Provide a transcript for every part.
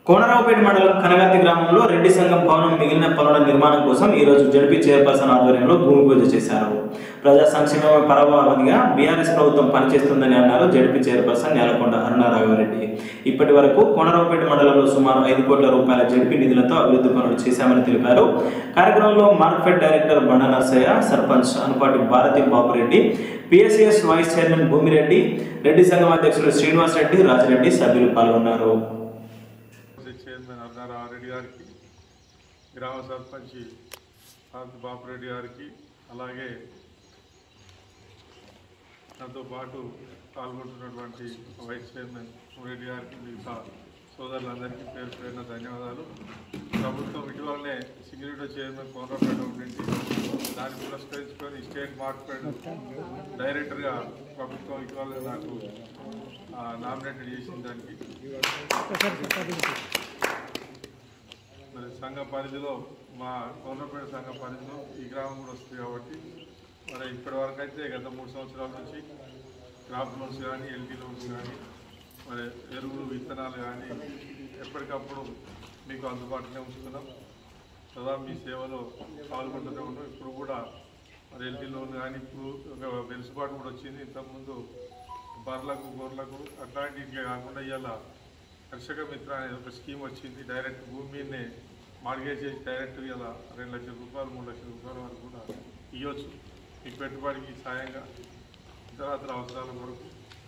కోనరావుపేట మండలం కనగర్తి గ్రామంలో రెడ్డి సంఘం భవనం మిగిలిన పనుల నిర్మాణం కోసం ఈ రోజు జడ్పీ చైర్పర్సన్ ఆధ్వర్యంలో భూమి పూజ చేశారు ప్రజా సంక్షేమ పరమావధిగా బీఆర్ఎస్ ప్రభుత్వం పనిచేస్తుందని అన్నారు జడ్పీ చైర్పర్సన్ నేలకొండ అరుణారాఘవరెడ్డి ఇప్పటి వరకు కోనరావుపేట మండలంలో సుమారు ఐదు కోట్ల రూపాయల జడ్పీ నిధులతో అభివృద్ధి పనులు చేశామని తెలిపారు కార్యక్రమంలో market director Banda Narsaiah sarpanch Anupati Bharati Babureddy PSCS vice chairman Bhumireddy Reddy సంఘం అధ్యక్షులు శ్రీనివాస్ రెడ్డి రాజిరెడ్డి సభ్యులు పాల్గొన్నారు మాజీ చైర్మన్ అరుణారావు గారికి గ్రామ సర్పంచ్ భారతి బాపురెడ్డి గారికి అలాగే నాతో పాటు పాల్గొంటున్నటువంటి వైస్ చైర్మన్ రెడ్డి గారికి మిగతా సోదరులందరికీ పేరు పేరున ధన్యవాదాలు ప్రభుత్వం ఇటీవలనే సిగ్యూరిటీ చైర్మన్ కోనరాపేట ఉండింది దాన్ని పురస్కరించుకొని స్టేట్ మార్కెట్ డైరెక్టర్గా ప్రభుత్వం ఇటీవల నాకు నామినేటెడ్ చేసిన దానికి మరి సంఘ పరిధిలో మా కోనపేట సంఘ పరిధిలో ఈ గ్రామం కూడా వస్తుంది కాబట్టి మరి ఇప్పటి వరకు అయితే గత మూడు సంవత్సరాల నుంచి క్రాప్ లోన్స్ కానీ ఎల్టీ లోన్స్ కానీ మరి ఎరువులు విత్తనాలు కానీ ఎప్పటికప్పుడు మీకు అందుబాటులో ఉంచుతున్నాం సదా మీ సేవలో పాల్గొంటూనే ఉన్నాం ఇప్పుడు కూడా మరి ఎల్టీ లోన్ కానీ ఇప్పుడు ఒక వెలుసుబాటు కూడా వచ్చింది ఇంతకుముందు బర్లకు గొర్రెలకు అట్లాంటివి కాకుండా ఇవాళ కర్షక మిత్ర అనే ఒక స్కీమ్ వచ్చింది డైరెక్ట్ భూమిని మార్గేజ్ చేసి డైరెక్ట్ ఇలా రెండు లక్షల రూపాయలు మూడు లక్షల రూపాయల వరకు కూడా ఇవ్వచ్చు ఈ పెట్టుబడికి సాయంగా ఇతరత్ర అవసరాల కొరకు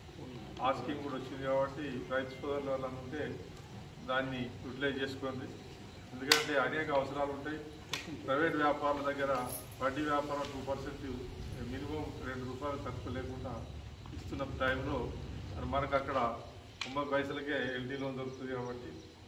ఆ స్కీమ్ కూడా వచ్చింది కాబట్టి రైతు సోదరులు వాళ్ళని ఉంటే దాన్ని యూటిలైజ్ చేసుకోండి ఎందుకంటే అనేక అవసరాలు ఉంటాయి ప్రైవేట్ వ్యాపారుల దగ్గర వడ్డీ వ్యాపారం టూ పర్సెంట్ మినిమం రెండు రూపాయలు తక్కువ లేకుండా ఇస్తున్న టైంలో మరి మనకు అక్కడ తొంభై పైసలకే ఎల్టీ లోన్ దొరుకుతుంది కాబట్టి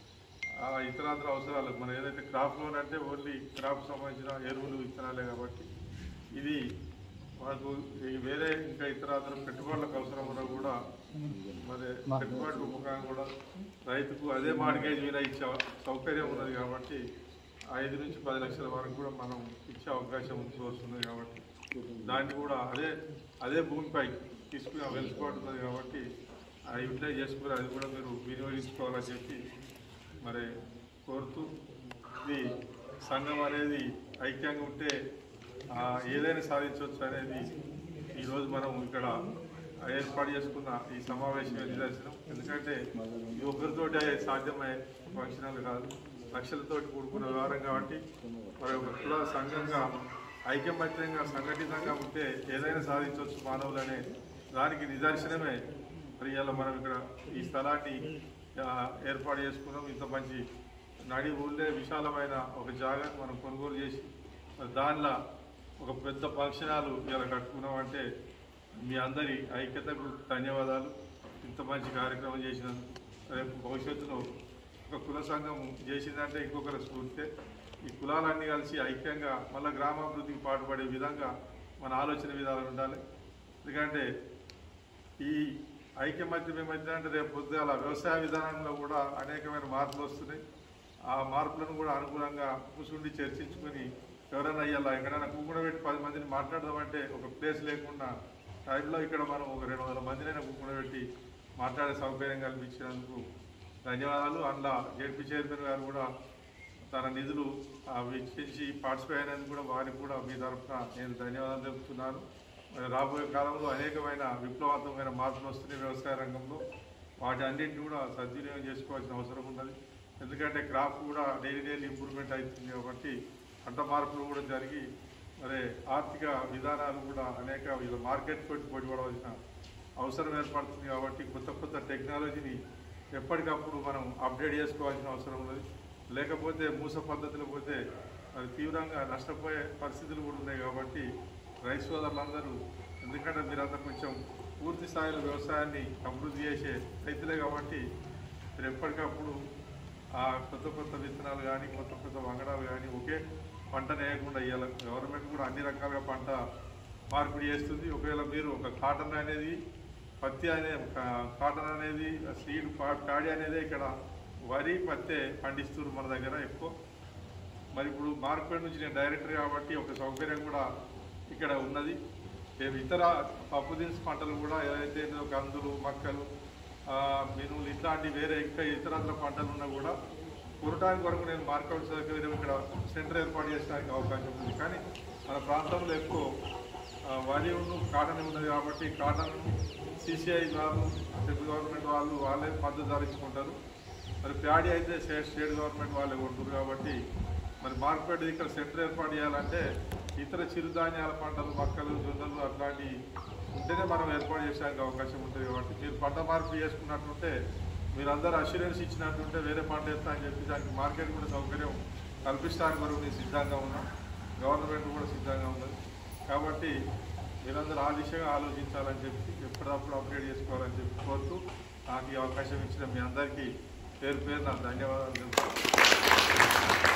ఆ ఇతరాతర అవసరాలు మనం ఏదైతే క్రాప్ లోన్ అంటే ఓన్లీ క్రాప్ సంబంధించిన ఎరువులు విత్తనాలే కాబట్టి ఇది మనకు ఈ వేరే ఇంకా ఇతరాతర పెట్టుబడులకు అవసరం ఉన్నా కూడా మరి పెట్టుబడి ఉపకారం కూడా రైతుకు అదే మార్గేజ్ మీద ఇచ్చే సౌకర్యం ఉన్నది కాబట్టి ఐదు నుంచి పది లక్షల వరకు కూడా మనం ఇచ్చే అవకాశం వస్తుంది కాబట్టి దాన్ని కూడా అదే అదే భూమిపై తీసుకునే వెలుసుకోవడం ఉన్నది కాబట్టి ఆ యూటిలైజ్ చేసుకుని అది కూడా మీరు వినియోగించుకోవాలని చెప్పి మరి కోరుతూ ఇది సంఘం అనేది ఐక్యంగా ఉంటే ఆ, ఏదైనా సాధించవచ్చు అనేది ఈరోజు మనం ఇక్కడ ఏర్పాటు చేసుకున్న ఈ సమావేశం నిదర్శనం ఎందుకంటే ఈ ఒక్కరితోటి సాధ్యమయ్యే ఫంక్షన్లు కాదు లక్షలతోటి కూడుకున్న వ్యవహారం కాబట్టి మరి ఒక కుల సంఘంగా ఐకమత్యంగా సంఘటితంగా ఉంటే ఏదైనా సాధించవచ్చు మానవులు అనే దానికి నిదర్శనమే మరి ఇవాళ మనం ఇక్కడ ఈ స్థలాన్ని ఆ, ఏర్పాటు చేసుకున్నాం ఇంత మంచి నడి ఊళ్ళే విశాలమైన ఒక జాగాను మనం కొనుగోలు చేసి మరి దానిలో ఒక పెద్ద ఫంక్షన్ హాల్ ఇలా కట్టుకున్నాం అంటే మీ అందరి ఐక్యతకు ధన్యవాదాలు ఇంత మంచి కార్యక్రమం చేసినందుకు రేపు భవిష్యత్తులో ఒక కుల సంఘం చేసిందంటే ఇంకొకరు స్ఫూర్తే ఈ కులాలన్నీ కలిసి ఐక్యంగా మళ్ళీ గ్రామాభివృద్ధికి పాటుపడే విధంగా మన ఆలోచన విధాలు ఉండాలి ఎందుకంటే ఈ ఐక్యమత్యం ఏమైందంటే రేపు పొద్దుగాల వ్యవసాయ విధానంలో కూడా అనేకమైన మార్పులు వస్తున్నాయి ఆ మార్పులను కూడా అనుకూలంగా కూర్చుండి చర్చించుకొని ఎవరైనా అయ్యాలా ఎక్కడైనా కూకుండా పెట్టి పది మందిని మాట్లాడదామంటే ఒక ప్లేస్ లేకుండా టైంలో ఇక్కడ మనం ఒక రెండు వందల మందినైనా కూకుండా పెట్టి మాట్లాడే సౌకర్యం కల్పించినందుకు ధన్యవాదాలు అందులో జడ్పీ చైర్మన్ గారు కూడా తన నిధులు ఆ, వెచ్చించి పార్టిసిపేట్ అయినందుకు కూడా వారికి కూడా మీ తరఫున నేను ధన్యవాదాలు తెలుపుతున్నాను మరి రాబోయే కాలంలో అనేకమైన విప్లవాత్మకమైన మార్పులు వస్తున్నాయి వ్యవసాయ రంగంలో వాటి అన్నింటిని కూడా సద్వినియోగం చేసుకోవాల్సిన అవసరం ఉన్నది ఎందుకంటే క్రాప్ కూడా డైలీ డైలీ ఇంప్రూవ్మెంట్ అవుతుంది కాబట్టి పంట మార్పులు కూడా జరిగి మరి ఆర్థిక విధానాలు కూడా అనేక వీళ్ళ మార్కెట్ తోటి పోటీపడవలసిన అవసరం ఏర్పడుతుంది కాబట్టి కొత్త కొత్త టెక్నాలజీని ఎప్పటికప్పుడు మనం అప్డేట్ చేసుకోవాల్సిన అవసరం ఉన్నది లేకపోతే మూస పద్ధతులు పోతే అది తీవ్రంగా నష్టపోయే పరిస్థితులు కూడా ఉన్నాయి కాబట్టి రైతు సోదరులందరూ ఎందుకంటే మీరంతా కొంచెం పూర్తి స్థాయిలో వ్యవసాయాన్ని అభివృద్ధి చేసే రైతులే కాబట్టి మీరు ఎప్పటికప్పుడు ఆ కొత్త కొత్త విత్తనాలు కానీ కొత్త కొత్త వంగడాలు కానీ ఒకే పంట వేయకుండా ఇవ్వాలి గవర్నమెంట్ కూడా అన్ని రకాలుగా పంట మార్పిడి చేస్తుంది ఒకవేళ మీరు ఒక కాటన్ అనేది పత్తి అనే కా- కాటన్ అనేది సీడ్ పా- ప్యాడీ అనేది ఇక్కడ వరి పత్తే పండిస్తున్నారు మన దగ్గర ఎక్కువ మరి ఇప్పుడు మార్కెట్ నుంచి నేను డైరెక్టర్ కాబట్టి ఒక సౌకర్యం కూడా ఇక్కడ ఉన్నది రేపు ఇతర పప్పు దినుసు పంటలు కూడా ఏదైతే కందులు మక్కలు ఆ, మినుములు ఇట్లాంటి వేరే ఇంకా ఇతరత్ర పంటలు ఉన్నా కూడా కొనడానికి వరకు నేను మార్కెట్ సౌకర్యం ఇక్కడ సెంటర్ ఏర్పాటు చేయడానికి అవకాశం ఉంది కానీ మన ప్రాంతంలో ఎక్కువ ఆ, వరి ఉన్ను కాటన్ ఉన్నది కాబట్టి కాటన్ సిసిఐ వాళ్ళు సెంట్రల్ గవర్నమెంట్ వాళ్ళు వాళ్ళే మద్దతు ధరించుకుంటారు మరి ప్యాడీ అయితే స్టేట్ స్టేట్ గవర్నమెంట్ వాళ్ళే కొంటారు కాబట్టి మరి మార్కెట్ ఇక్కడ సెంటర్ ఏర్పాటు చేయాలంటే ఇతర చిరుధాన్యాల పంటలు మొక్కలు జొన్నలు అట్లాంటి ఉంటేనే మనం ఏర్పాటు చేసేందుకు అవకాశం ఉంటుంది కాబట్టి మీరు పంట మార్పు చేసుకున్నట్టుంటే మీరందరూ అష్యూరెన్స్ ఇచ్చినట్టుంటే వేరే పంట వేస్తా అని చెప్పి దానికి మార్కెట్ కూడా సౌకర్యం కల్పించడానికి వరకు నేను సిద్ధంగా ఉన్నాం గవర్నమెంట్ కూడా సిద్ధంగా ఉన్నది కాబట్టి మీరందరూ ఆ దిశగా ఆలోచించాలని చెప్పి ఎప్పటికప్పుడు అప్డేట్ చేసుకోవాలని చెప్పి కోరుతూ నాకు ఈ అవకాశం ఇచ్చిన మీ అందరికీ పేరు పేరు నా ధన్యవాదాలు తెలుపుతున్నాను